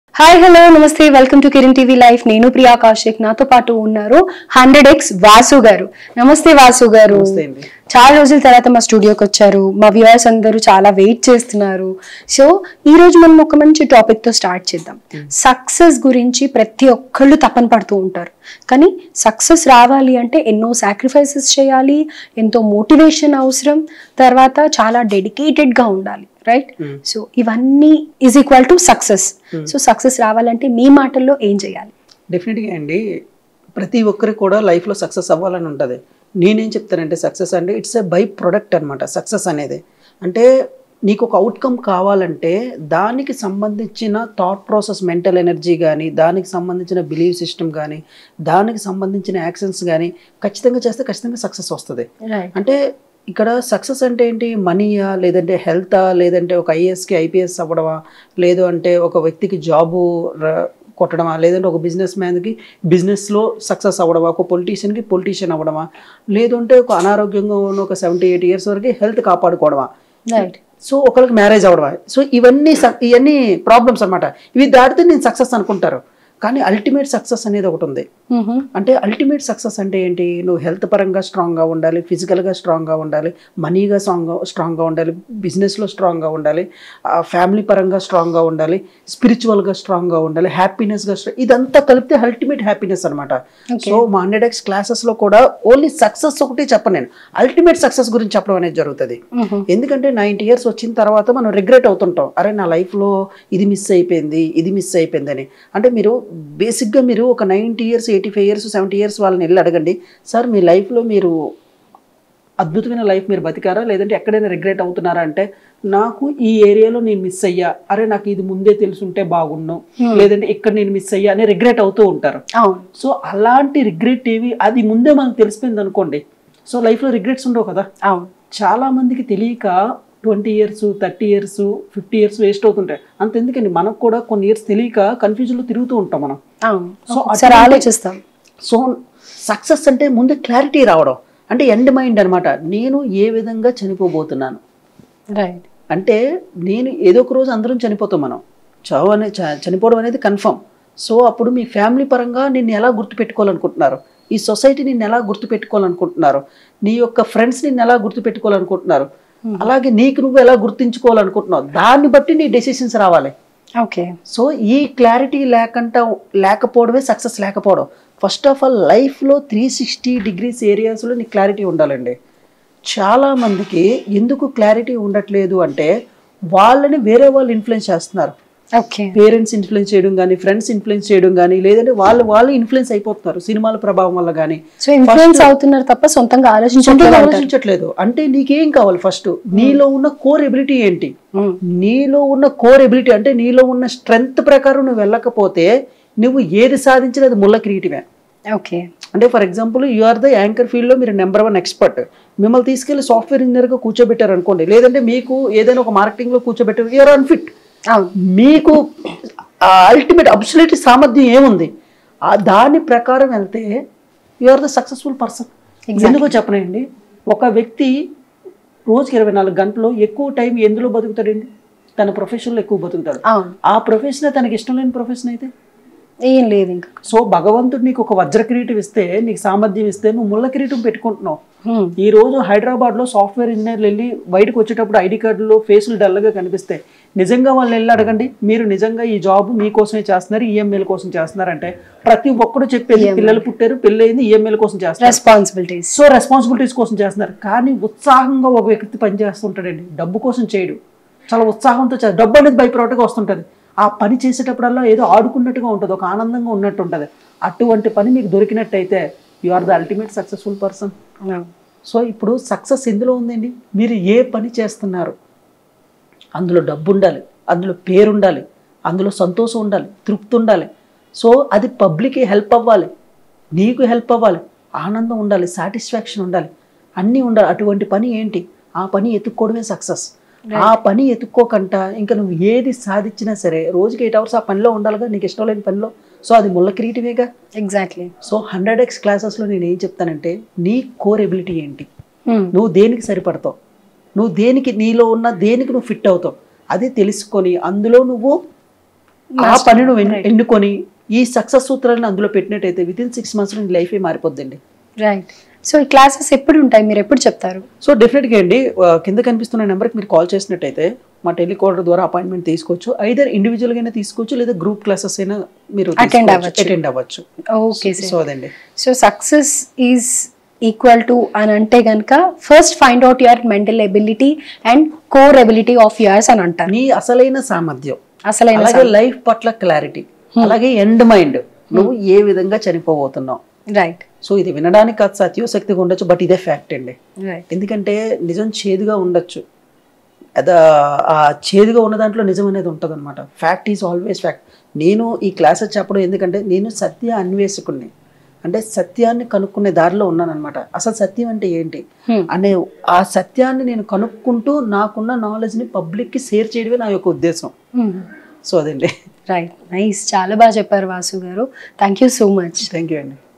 Hi hello నమస్తే welcome to Kiran TV life నేను ప్రియా కౌశిక్ నాతో పాటు ఉన్నారు హండ్రెడ్ ఎక్స్ వాసు గారు నమస్తే వాసు గారు నమస్తే అండి. చాలా రోజుల తర్వాత మా స్టూడియోకి వచ్చారు మా వ్యూవర్స్ అందరూ చాలా వెయిట్ చేస్తున్నారు సో ఈ రోజు మనం ఒక మంచి టాపిక్ తో స్టార్ట్ చేద్దాం సక్సెస్ గురించి ప్రతి ఒక్కళ్ళు తపన పడుతూ ఉంటారు కానీ సక్సెస్ రావాలి అంటే ఎన్నో సాక్రిఫైసెస్ చేయాలి ఎంతో మోటివేషన్ అవసరం తర్వాత చాలా డెడికేటెడ్ గా ఉండాలి రైట్ సో ఇవన్నీ is equal to success so success రావాలంటే మీ మాటల్లో ఏం చేయాలి డెఫినెట్గా అండి ప్రతి ఒక్కరికి కూడా లైఫ్లో సక్సెస్ అవ్వాలని ఉంటుంది నేనేం చెప్తానంటే సక్సెస్ అంటే ఇట్స్ ఎ బై ప్రొడక్ట్ అనమాట సక్సెస్ అనేది అంటే నీకు ఒక అవుట్కమ్ కావాలంటే దానికి సంబంధించిన థాట్ ప్రాసెస్ మెంటల్ ఎనర్జీ కానీ దానికి సంబంధించిన బిలీవ్ సిస్టమ్ కానీ దానికి సంబంధించిన యాక్షన్స్ కానీ ఖచ్చితంగా చేస్తే ఖచ్చితంగా సక్సెస్ వస్తుంది రైట్ అంటే ఇక్కడ సక్సెస్ అంటే ఏంటి మనీయా లేదంటే హెల్తా లేదంటే ఒక ఐఏఎస్కి ఐపీఎస్ అవ్వడమా లేదు అంటే ఒక వ్యక్తికి జాబు ర- కొట్టడమా లేదంటే ఒక బిజినెస్ మ్యాన్కి బిజినెస్లో సక్సెస్ అవ్వడమా ఒక పొలిటీషియన్కి పొలిటీషియన్ అవ్వడమా లేదంటే ఒక అనారోగ్యంగా ఉన్న ఒక సెవెంటీ ఎయిట్ ఇయర్స్ వరకు హెల్త్ కాపాడుకోవడమా రైట్ సో ఒకరికి మ్యారేజ్ అవ్వడమా సో ఇవన్నీ సక్- ఇవన్నీ ప్రాబ్లమ్స్ అన్నమాట ఇవి దాటితే నేను సక్సెస్ అనుకుంటారు కానీ అల్టిమేట్ సక్సెస్ అనేది ఒకటి ఉంది అంటే అల్టిమేట్ సక్సెస్ అంటే ఏంటి నువ్వు హెల్త్ పరంగా స్ట్రాంగ్గా ఉండాలి ఫిజికల్గా స్ట్రాంగ్గా ఉండాలి మనీగా స్ట్రాంగ్గా స్ట్రాంగ్గా ఉండాలి బిజినెస్లో స్ట్రాంగ్గా ఉండాలి ఫ్యామిలీ పరంగా స్ట్రాంగ్గా ఉండాలి స్పిరిచువల్గా స్ట్రాంగ్గా ఉండాలి హ్యాపీనెస్గా ఇదంతా కలిపితే అల్టిమేట్ హ్యాపీనెస్ అనమాట సో మా హండ్రెడ్ ఎక్స్ క్లాసెస్లో కూడా ఓన్లీ సక్సెస్ ఒకటి చెప్పను నేను అల్టిమేట్ సక్సెస్ గురించి చెప్పడం అనేది జరుగుతుంది ఎందుకంటే నైంటీ ఇయర్స్ వచ్చిన తర్వాత మనం రిగ్రెట్ అవుతుంటాం అరే నా లైఫ్లో ఇది మిస్ అయిపోయింది ఇది మిస్ అయిపోయిందని అంటే మీరు బేసిక్గా మీరు ఒక ninety years eighty five years seventy years వాళ్ళని వెళ్ళి అడగండి సార్ మీ లైఫ్లో మీరు అద్భుతమైన లైఫ్ మీరు బతికారా లేదంటే ఎక్కడైనా రిగ్రెట్ అవుతున్నారా అంటే నాకు ఈ ఏరియాలో నేను మిస్ అయ్యా అరే నాకు ఇది ముందే తెలుసుంటే బాగున్నాను లేదంటే ఇక్కడ నేను మిస్ అయ్యా అని రిగ్రెట్ అవుతూ ఉంటారు అవును సో అలాంటి రిగ్రెట్ ఏవి అది ముందే మనకు తెలిసిపోయింది అనుకోండి సో లైఫ్లో రిగ్రెట్స్ ఉండవు కదా అవును చాలా మందికి తెలియక twenty years thirty years fifty years waste అవుతుంటాయి అంత ఎందుకండి మనకు కూడా కొన్ని ఇయర్స్ తెలియక కన్ఫ్యూజన్లో తిరుగుతూ ఉంటాం మనం అవును సో ఒకసారి ఆలోచిస్తాం సో సక్సెస్ అంటే ముందు క్లారిటీ రావడం అంటే ఎండ్ మైండ్ అనమాట నేను ఏ విధంగా చనిపోబోతున్నాను రైట్ అంటే నేను ఏదో ఒక రోజు అందరం చనిపోతాం మనం చావు అనే చ- చనిపోవడం అనేది కన్ఫర్మ్ సో అప్పుడు మీ ఫ్యామిలీ పరంగా నిన్ను ఎలా గుర్తుపెట్టుకోవాలనుకుంటున్నారు ఈ సొసైటీ నిన్ను ఎలా గుర్తుపెట్టుకోవాలనుకుంటున్నారు నీ యొక్క ఫ్రెండ్స్ నిన్ను ఎలా గుర్తుపెట్టుకోవాలనుకుంటున్నారు అలాగే నీకు నువ్వు ఎలా గుర్తించుకోవాలనుకుంటున్నావు దాన్ని బట్టి నీ డెసిషన్స్ రావాలి ఓకే సో ఈ క్లారిటీ లేకుండా లేకపోవడమే సక్సెస్ లేకపోవడం ఫస్ట్ ఆఫ్ ఆల్ లైఫ్లో త్రీ సిక్స్టీ డిగ్రీస్ ఏరియాస్లో నీకు క్లారిటీ ఉండాలండి చాలా మందికి ఎందుకు క్లారిటీ ఉండట్లేదు అంటే వాళ్ళని వేరే వాళ్ళు ఇన్ఫ్లుయెన్స్ చేస్తున్నారు ఓకే పేరెంట్స్ ఇన్ఫ్లుయెన్స్ చేయడం కానీ ఫ్రెండ్స్ ఇన్ఫ్లుయెన్స్ చేయడం కానీ లేదంటే వాళ్ళు వాళ్ళు ఇన్ఫ్లుయెన్స్ అయిపోతున్నారు సినిమాల ప్రభావం వల్ల కానీ సో ఇన్ఫ్లుయెన్స్ అవుతున్నారు తప్ప సొంతంగా సొంతంగా ఆలోచించట్లేదు ఆలోచించట్లేదు అంటే నీకేం కావాలి ఫస్ట్ నీలో ఉన్న కోర్ ఎబిలిటీ ఏంటి నీలో ఉన్న కోర్ ఎబిలిటీ అంటే నీలో ఉన్న స్ట్రెంగ్త్ ప్రకారం నువ్వు వెళ్ళకపోతే నువ్వు ఏది సాధించినా అది ముళ్ళ కిరీటమే ఓకే అంటే for example you are the anchor ఫీల్డ్లో మీరు నెంబర్ వన్ ఎక్స్పర్ట్ మిమ్మల్ని తీసుకెళ్లి సాఫ్ట్వేర్ ఇంజనీర్గా కూర్చోబెట్టారు అనుకోండి లేదంటే మీకు ఏదైనా ఒక మార్కెటింగ్లో కూర్చోబెట్టారు యూఆర్ అన్ఫిట్ అవును మీకు అల్టిమేట్ అబ్సల్యూట్ సామర్థ్యం ఏముంది ఆ దాని ప్రకారం వెళ్తే you are the successful person ఎందుకో చెప్పనండి ఒక వ్యక్తి రోజుకి ఇరవై నాలుగు గంటలు ఎక్కువ టైం ఎందులో బతుకుతాడండి తన ప్రొఫెషన్లో ఎక్కువ బతుకుతాడు అవును ఆ ప్రొఫెషన్ తనకి ఇష్టం లేని ప్రొఫెషన్ అయితే ఏం లేదు ఇంకా సో భగవంతుడు నీకు ఒక వజ్ర కిరీటం ఇస్తే నీకు సామర్థ్యం ఇస్తే నువ్వు ముళ్ళ కిరీటం పెట్టుకుంటున్నావు Hmm. ఈ రోజు హైదరాబాద్ లో సాఫ్ట్వేర్ ఇంజనీర్లు వెళ్ళి బయటకు వచ్చేటప్పుడు ఐడి కార్డులో ఫేసులు డల్గా కనిపిస్తాయి నిజంగా వాళ్ళు వెళ్ళి అడగండి మీరు నిజంగా ఈ జాబ్ మీకోసమే చేస్తున్నారు ఈఎంఐల కోసం చేస్తున్నారంటే ప్రతి ఒక్కరు చెప్పేది పిల్లలు పుట్టారు పెళ్ళయింది ఈఎంఐల కోసం చేస్తారు రెస్పాన్సిబిలిటీస్ సో రెస్పాన్సిబిలిటీస్ కోసం చేస్తున్నారు కానీ ఉత్సాహంగా ఒక వ్యక్తి పనిచేస్తుంటాడండి డబ్బు కోసం చేయడు చాలా ఉత్సాహంతో చేస్తారు డబ్బు అనేది బై ప్రోడక్ట్గా వస్తుంటుంది ఆ పని చేసేటప్పుడల్లా ఏదో ఆడుకున్నట్టుగా ఉంటుంది ఒక ఆనందంగా ఉన్నట్టు ఉంటుంది అటువంటి పని మీకు దొరికినట్టయితే you are the ultimate successful person so ఇప్పుడు సక్సెస్ ఎందులో ఉందండి మీరు ఏ పని చేస్తున్నారు అందులో డబ్బు ఉండాలి అందులో పేరు ఉండాలి అందులో సంతోషం ఉండాలి తృప్తి ఉండాలి సో అది పబ్లిక్కి హెల్ప్ అవ్వాలి నీకు హెల్ప్ అవ్వాలి ఆనందం ఉండాలి సాటిస్ఫాక్షన్ ఉండాలి అన్నీ ఉండాలి అటువంటి పని ఏంటి ఆ పని ఎత్తుక్కోవడమే సక్సెస్ ఆ పని ఎత్తుక్కోకంట ఇంకా నువ్వు ఏది సాధించినా సరే రోజుకి ఎయిట్ అవర్స్ ఆ పనిలో ఉండాలిగా నీకు ఇష్టం లేని పనిలో సో అది ముళ్ళ కిరీటమేగా ఎగ్జాక్ట్లీ సో హండ్రెడ్ ఎక్స్ క్లాసెస్లో నేను ఏం చెప్తానంటే నీ కోర్ ఎబిలిటీ ఏంటి నువ్వు దేనికి సరిపడతావు నువ్వు దేనికి నీలో ఉన్న దేనికి నువ్వు ఫిట్ అవుతావు అది తెలుసుకొని అందులో నువ్వు ఆ పని నువ్వు ఎన్- ఎన్నుకొని ఈ సక్సెస్ సూత్రాలను అందులో పెట్టినట్టయితే విత్ ఇన్ సిక్స్ మంత్స్ నీ లైఫ్ మారిపోద్దండి రైట్ సో ఈ క్లాసెస్ ఎప్పుడు ఉంటాయి మీరు ఎప్పుడు చెప్తారు సో డెఫినెట్గా అండి ఆ, కింద కనిపిస్తున్న నెంబర్కి మీరు కాల్ చేసినట్టయితే మా టెలికాలర్ ద్వారా అపాయింట్మెంట్ తీసుకోవచ్చు ఐదర్ ఇండివిజువల్గా అయినా తీసుకోవచ్చు లేదా గ్రూప్ క్లాసెస్ అయినా మీరు Attend అవ్వచ్చు. అటెండ్ అవ్వచ్చు ఓకే సార్ సో అదండి so success is equal to అని అంటే కనుక first find out your mental ability and core ability of yours అని అంటారు నీ అసలైన సామర్థ్యం అసలైన అలాగే లైఫ్ పట్ల క్లారిటీ అలాగే ఎండ్ మైండ్ నువ్వు ఏ విధంగా చనిపోబోతున్నావు రైట్ సో ఇది వినడానికి కాదు సత్యోశక్తిగా ఉండొచ్చు బట్ ఇదే ఫ్యాక్ట్ అండి రైట్ ఎందుకంటే నిజం చేదుగా ఉండొచ్చు అద ఆ చేదుగా ఉన్న దాంట్లో నిజం అనేది ఉంటుంది అనమాట ఫ్యాక్ట్ ఈజ్ ఆల్వేస్ ఫ్యాక్ట్ నేను ఈ క్లాసెస్ చెప్పడం ఎందుకంటే నేను సత్య అన్వేషకుడిని అంటే సత్యాన్ని కనుక్కునే దారిలో ఉన్నాను అనమాట అసలు సత్యం అంటే ఏంటి Hmm. అనే ఆ సత్యాన్ని నేను కనుక్కుంటూ నాకున్న నాలెడ్జ్ని పబ్లిక్కి షేర్ చేయడమే నా యొక్క ఉద్దేశం సో అదండి రైట్ నైస్ చాలా బాగా చెప్పారు వాసు గారు thank you so much thank you అండి